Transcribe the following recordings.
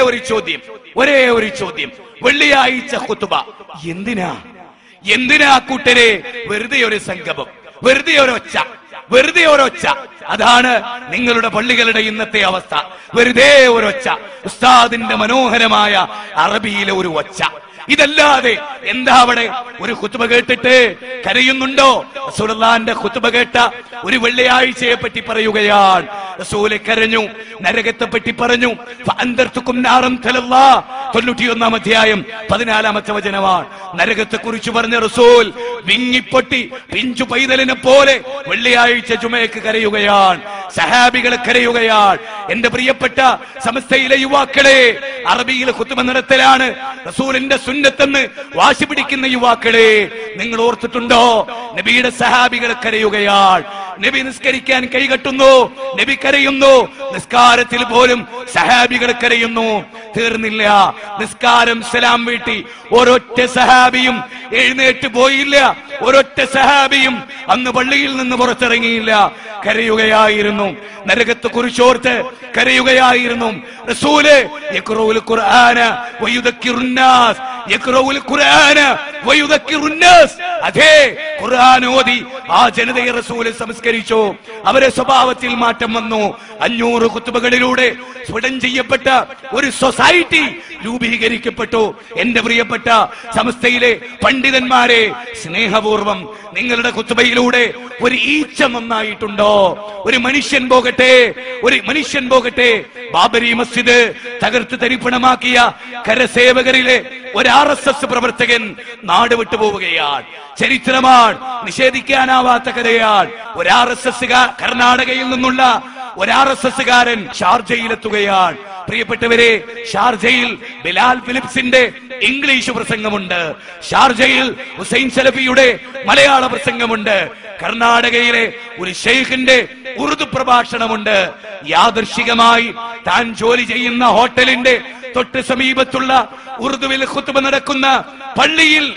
ഒരു ചോദ്യം ഒരേ ഒരു ചോദ്യം വെള്ളിയാഴ്ച കുത്തുബ എന്തിനാ എന്തിനാ കൂട്ടരെ വെറുതെ ഒരു സംഗമം വെറുതെ ഒരൊച്ച വെറുതെ ഒരൊച്ച അതാണ് നിങ്ങളുടെ പള്ളികളുടെ ഇന്നത്തെ അവസ്ഥ വെറുതെ ഒരൊച്ച ഉസ്താദിന്റെ മനോഹരമായ അറബിയിലെ ഒരു ഒച്ച ഇതല്ലാതെ എന്താ അവിടെ ഒരു കുത്തുബ കേട്ടിട്ട് കരയുന്നുണ്ടോ റസൂലുള്ളാന്റെ കുത്തുബ കേട്ട ഒരു വെള്ളിയാഴ്ചയെ പറ്റി പറയുകയാണ് റസൂല് കരഞ്ഞു നരകത്തെ പറ്റി പറഞ്ഞു ഫഅൻദർതുക്കും നാറം തലല്ലാ തൊണ്ണൂറ്റിയൊന്നാം അധ്യായം പതിനാലാമത്തെ വചനമാണ് നരകത്തെ കുറിച്ച് പറഞ്ഞ റസൂൽ വിങ്ങിപ്പൊട്ടി പിഞ്ചു പൈതലിനെ പോലെ വെള്ളിയാഴ്ച ജുമയ്ക്ക് കരയുകയാണ് സഹാബികൾ കരയുകയാണ് എന്റെ പ്രിയപ്പെട്ട സമസ്തയിലെ യുവാക്കളെ അറബിയിലെ കുത്തുമ നടത്തലാണ് റസൂലിന്റെ സുന്നത്തെന്ന് വാശി പിടിക്കുന്ന യുവാക്കളെ നിങ്ങൾ ഓർത്തിട്ടുണ്ടോ നബിയുടെ സഹാബികൾ കരയുകയാണ് നബി നിസ്കരിക്കാൻ കൈകെട്ടുന്നു നബി കരയുന്നു നിസ്കാരത്തിൽ പോലും സഹാബികൾ കരയുന്നു തീർന്നില്ല നിസ്കാരം സലാം വീട്ടി ഒരൊറ്റ സഹാബിയും എഴുന്നേറ്റ് പോയില്ല ഒരൊറ്റ സഹാബിയും അന്ന് പള്ളിയിൽ നിന്ന് പുറത്തിറങ്ങിയില്ല കരയുകയായിരുന്നു നരകത്തെ കുറിച്ചോർത്ത് കരയുകയായിരുന്നു റസൂല് യഖ്റഉൽ ഖുർആന വയുദക്കിറുന്നാസ് യഖ്റഉൽ ഖുർആന വയുദക്കിറുന്നാസ് അതെ ഖുർആൻ ഓതി ആ ജനതയെ റസൂല് സംസ്കരിച്ചു അവരെ സ്വഭാവത്തിൽ മാറ്റം വന്നു അഞ്ഞൂറ് കുത്തുബകളിലൂടെ സ്ഫുടം ചെയ്യപ്പെട്ട ഒരു സൊസൈറ്റി രൂപീകരിക്കപ്പെട്ടു എന്റെ പ്രിയപ്പെട്ട സമസ്തയിലെ പണ്ഡിതന്മാരെ സ്നേഹപൂർവം നിങ്ങളുടെ കുത്തുബയിലൂടെ ഒരു ഈച്ച നന്നായിട്ടുണ്ടോ ഒരു മനുഷ്യൻ പോകട്ടെ ഒരു മനുഷ്യൻ പോകട്ടെ ബാബരി മസ്ജിദ് തകർത്ത് തരിപ്പണമാക്കിയ കരസേവകരിലെ ഒരു ആർ എസ് എസ് പ്രവർത്തകൻ നാട് വിട്ടുപോവുകയാണ് ചരിത്രമാണ് നിഷേധിക്കാനാവാത്ത കഥയാണ് ഒരു ആർ എസ് എസ് കർണാടകയിൽ നിന്നുള്ള ഒരു ആർ എസ് എസ്സുകാരൻ ഷാർജയിലെത്തുകയാണ് പ്രിയപ്പെട്ടവരെ ഷാർജയിൽ ബിലാൽ ഫിലിപ്സിന്റെ ഇംഗ്ലീഷ് പ്രസംഗമുണ്ട് ഷാർജയിൽ ഹുസൈൻ സലഫിയുടെ മലയാള പ്രസംഗമുണ്ട് കർണാടകയിലെ ഒരു ഷെയ്ഖിന്റെ ഉറുദു പ്രഭാഷണമുണ്ട് യാദർശികമായി താൻ ജോലി ചെയ്യുന്ന ഹോട്ടലിന്റെ തൊട്ട് സമീപത്തുള്ള ഉറുദുവിൽ ഖുത്ബ നടക്കുന്ന പള്ളിയിൽ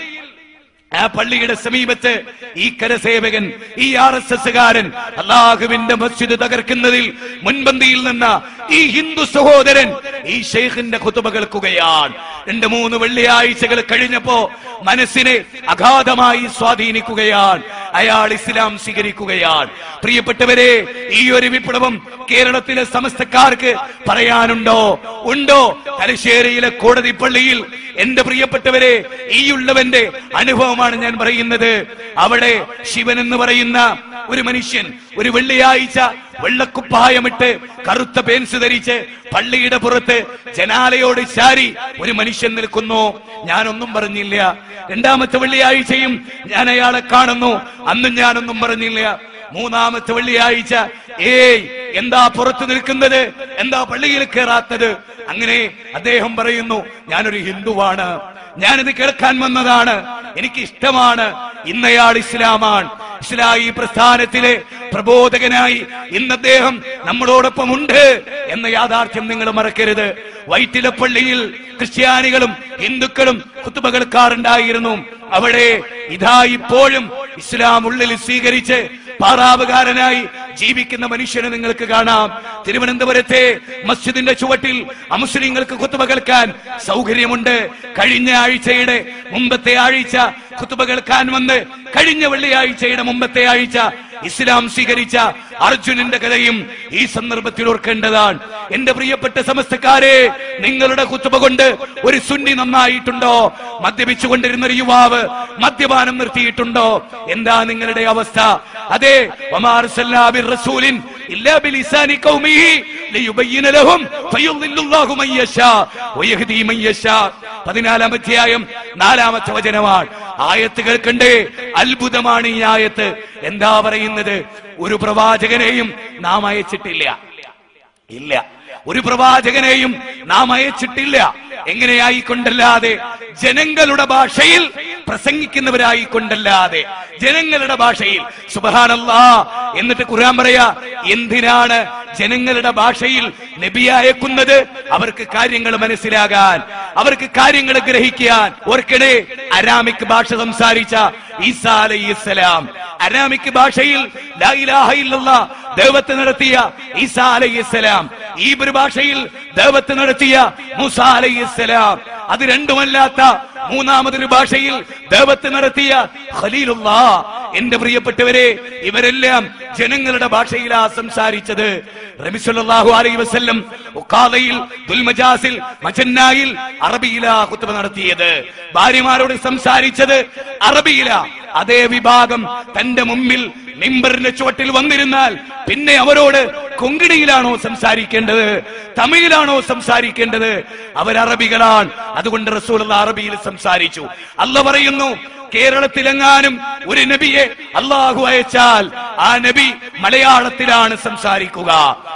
ആ പള്ളിയുടെ സമീപത്ത് ഈ കരസേവകൻ ഈ ആർ എസ് എസ്സുകാരൻ അള്ളാഹുവിന്റെ മസ്ജിദ് തകർക്കുന്നതിൽ മുൻപന്തിയിൽ നിന്ന ഈ ഹിന്ദു സഹോദരൻ ഈ ഷെയ്ഖിന്റെ കുത്തുബ കേൾക്കുകയാണ് രണ്ട് മൂന്ന് വെള്ളിയാഴ്ചകൾ കഴിഞ്ഞപ്പോ മനസ്സിനെ അഗാധമായി സ്വാധീനിക്കുകയാണ് അയാൾ ഇസ്ലാം സ്വീകരിക്കുകയാണ് പ്രിയപ്പെട്ടവരെ ഈ ഒരു വിപ്ലവം കേരളത്തിലെ സമസ്തക്കാർക്ക് പറയാനുണ്ടോ ഉണ്ടോ തലശ്ശേരിയിലെ കോടതി പള്ളിയിൽ എന്റെ പ്രിയപ്പെട്ടവരെ ഈ ഉള്ളവന്റെ അനുഭവമാണ് ഞാൻ പറയുന്നത് അവിടെ ശിവൻ എന്ന് പറയുന്ന ഒരു മനുഷ്യൻ ഒരു വെള്ളിയാഴ്ച വെള്ളക്കുപ്പായമിട്ട് കറുത്ത പേൻസ് ധരിച്ച് പള്ളിയുടെ പുറത്ത് ജനാലയോട് ചാരി ഒരു മനുഷ്യൻ നിൽക്കുന്നു ഞാനൊന്നും പറഞ്ഞില്ല രണ്ടാമത്തെ വെള്ളിയാഴ്ചയും ഞാൻ അയാളെ കാണുന്നു അന്നും ഞാനൊന്നും പറഞ്ഞില്ല മൂന്നാമത്തെ വെള്ളിയാഴ്ച ഏയ് എന്താ പുറത്തു നിൽക്കുന്നത് എന്താ പള്ളിയിൽ കയറാത്തത് അങ്ങനെ അദ്ദേഹം പറയുന്നു ഞാനൊരു ഹിന്ദുവാണ് ഞാനിത് കേൾക്കാൻ വന്നതാണ് എനിക്ക് ഇഷ്ടമാണ് ഇന്നയാൾ ഇസ്ലാമാണ് ഇസ്ലായി പ്രസ്ഥാനത്തിലെ പ്രബോധകനായി ഇന്ന് അദ്ദേഹം നമ്മളോടൊപ്പം ഉണ്ട് എന്ന യാഥാർത്ഥ്യം നിങ്ങൾ മറക്കരുത് വൈറ്റിലപ്പള്ളിയിൽ ക്രിസ്ത്യാനികളും ഹിന്ദുക്കളും കുത്തുബകൾക്കാറുണ്ടായിരുന്നു അവിടെ ഇതാ ഇപ്പോഴും ഇസ്ലാം ഉള്ളിൽ സ്വീകരിച്ച് പാറാവുകാരനായി ജീവിക്കുന്ന മനുഷ്യനെ നിങ്ങൾക്ക് കാണാം തിരുവനന്തപുരത്തെ മസ്ജിദിന്റെ ചുവട്ടിൽ അമുസ്ലിങ്ങൾക്ക് കുത്തുബ കേൾക്കാൻ സൗകര്യമുണ്ട് കഴിഞ്ഞ ആഴ്ചയുടെ മുമ്പത്തെ ആഴ്ച കുത്തുബ കേൾക്കാൻ വന്ന് കഴിഞ്ഞ വെള്ളിയാഴ്ചയുടെ മുമ്പത്തെ ആഴ്ച ഇസ്ലാം സ്വീകരിച്ച അർജുനന്റെ കഥയും ഈ സന്ദർഭത്തിൽ ഓർക്കേണ്ടതാണ് എന്റെ പ്രിയപ്പെട്ട സമസ്തക്കാരെ നിങ്ങളുടെ കുത്തുബ കൊണ്ട് ഒരു സുന്നി നന്നായിട്ടുണ്ടോ മദ്യപിച്ചുകൊണ്ടിരുന്ന ഒരു യുവാവ് മദ്യപാനം നിർത്തിയിട്ടുണ്ടോ എന്താ നിങ്ങളുടെ അവസ്ഥ അതെ വമാ അർസൽനാ ബിർറസൂലിൻ ഇല്ലാ ബിലിസാനി ഖൗമിഹി ലിയുബയ്യിന ലഹും ഫയുളില്ലുല്ലാഹു മൻ യശാ വയഹ്ദി മൻ യശാ പതിനാലാം അധ്യായം നാലാമത്തെ വചനമാണ് ആയത്ത് കേൾക്കണ്ടേ അത്ഭുതമാണ് ഈ ആയത്ത് എന്താ പറയുന്നത് ഒരു പ്രവാചകനെയും നാം അയച്ചിട്ടില്ല ഇല്ല ഒരു പ്രവാചകനെയും നാം അയച്ചിട്ടില്ല എങ്ങനെയായിക്കൊണ്ടല്ലാതെ ജനങ്ങളുടെ ഭാഷയിൽ പ്രസംഗിക്കുന്നവരായിക്കൊണ്ടല്ലാതെ ജനങ്ങളുടെ ഭാഷയിൽ സുബഹാനല്ലാ എന്നിട്ട് ഖുർആൻ പറയാ എന്തിനാണ് ജനങ്ങളുടെ ഭാഷയിൽ നബി അയക്കുന്നത് അവർക്ക് കാര്യങ്ങൾ മനസ്സിലാകാൻ അവർക്ക് കാര്യങ്ങൾ ഗ്രഹിക്കാൻ ഓർക്കണേ അരാമിക് ഭാഷ സംസാരിച്ച ഈസാ അലൈഹിസ്സലാം അരാമിക് ഭാഷയിൽ ലാ ഇലാഹ ഇല്ലല്ലാ ദൈവത്തെ നടത്തിയ ഈസാ അലൈഹിസ്സലാം ഈ ഒരു ഭാഷയിൽ ദേവത്ത് നടത്തിയ മൂസ അലൈഹിസ്സലാം അത് രണ്ടുമല്ലാത്ത മൂന്നാമതൊരു ഭാഷയിൽ ദേവത്ത് നടത്തിയ ഖലീലുള്ള എന്റെ പ്രിയപ്പെട്ടവരെ ഇവരെല്ലാം ജനങ്ങളുടെ ഭാഷയിലാ സംസാരിച്ചത് റബിസുല്ലാഹു അലൈഹി വസല്ലം ഉഖാദയിൽ ദുൽമജാസിൽ മജന്നായിൽ അറബിയിലാ കുത്തുബ നടത്തിയത് ഭാര്യമാരോട് സംസാരിച്ചത് അറബിയില അതേ വിഭാഗം തന്റെ മുമ്പിൽ മിമ്പറിന്റെ ചുവട്ടിൽ വന്നിരുന്നാൽ പിന്നെ അവരോട് കൊങ്കിണിയിലാണോ സംസാരിക്കേണ്ടത് തമിഴിലാണോ സംസാരിക്കേണ്ടത് അവരറബികളാണ് അതുകൊണ്ട് റസൂൽ അറബിയിൽ സംസാരിച്ചു അല്ല പറയുന്നു കേരളത്തിലെങ്ങാനും ഒരു നബിയെ അള്ളാഹു അയച്ചാൽ ആ നബി മലയാളത്തിലാണ് സംസാരിക്കുക